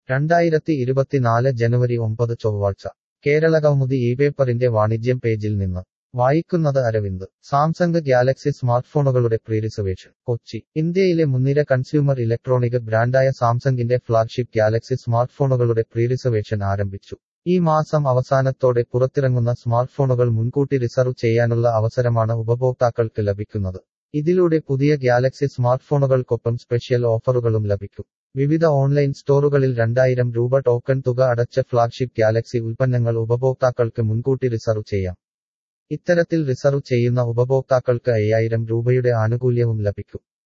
രണ്ടായിരത്തി ഇരുപത്തിനാല് ജനുവരി ഒമ്പത് ചൊവ്വാഴ്ച കേരളകൗമുദി ഈ പേപ്പറിന്റെ വാണിജ്യം പേജിൽ നിന്ന് വായിക്കുന്നത് അരവിന്ദ് സാംസങ് ഗാലക്സി സ്മാർട്ട്ഫോണുകളുടെ പ്രീറിസർവേഷൻ കൊച്ചി ഇന്ത്യയിലെ മുൻനിര കൺസ്യൂമർ ഇലക്ട്രോണിക് ബ്രാൻഡായ സാംസങ്ങിന്റെ ഫ്ളാഗ്ഷിപ്പ് ഗാലക്സി സ്മാർട്ട്ഫോണുകളുടെ പ്രീറിസർവേഷൻ ആരംഭിച്ചു ഈ മാസം അവസാനത്തോടെ പുറത്തിറങ്ങുന്ന സ്മാർട്ട്ഫോണുകൾ മുൻകൂട്ടി റിസർവ് ചെയ്യാനുള്ള അവസരമാണ് ഉപഭോക്താക്കൾക്ക് ലഭിക്കുന്നത് ഇതിലൂടെ പുതിയ ഗാലക്സി സ്മാർട്ട്ഫോണുകൾക്കൊപ്പം സ്പെഷ്യൽ ഓഫറുകളും ലഭിക്കും വിവിധ ഓൺലൈൻ സ്റ്റോറുകളിൽ രണ്ടായിരം രൂപ ടോക്കൺ തുക അടച്ച ഫ്ളാഗ്ഷിപ്പ് ഗാലക്സി ഉൽപ്പന്നങ്ങൾ ഉപഭോക്താക്കൾക്ക് മുൻകൂട്ടി റിസർവ് ചെയ്യാം ഇത്തരത്തിൽ റിസർവ് ചെയ്യുന്ന ഉപഭോക്താക്കൾക്ക് അയ്യായിരം രൂപയുടെ ആനുകൂല്യവും ലഭിക്കും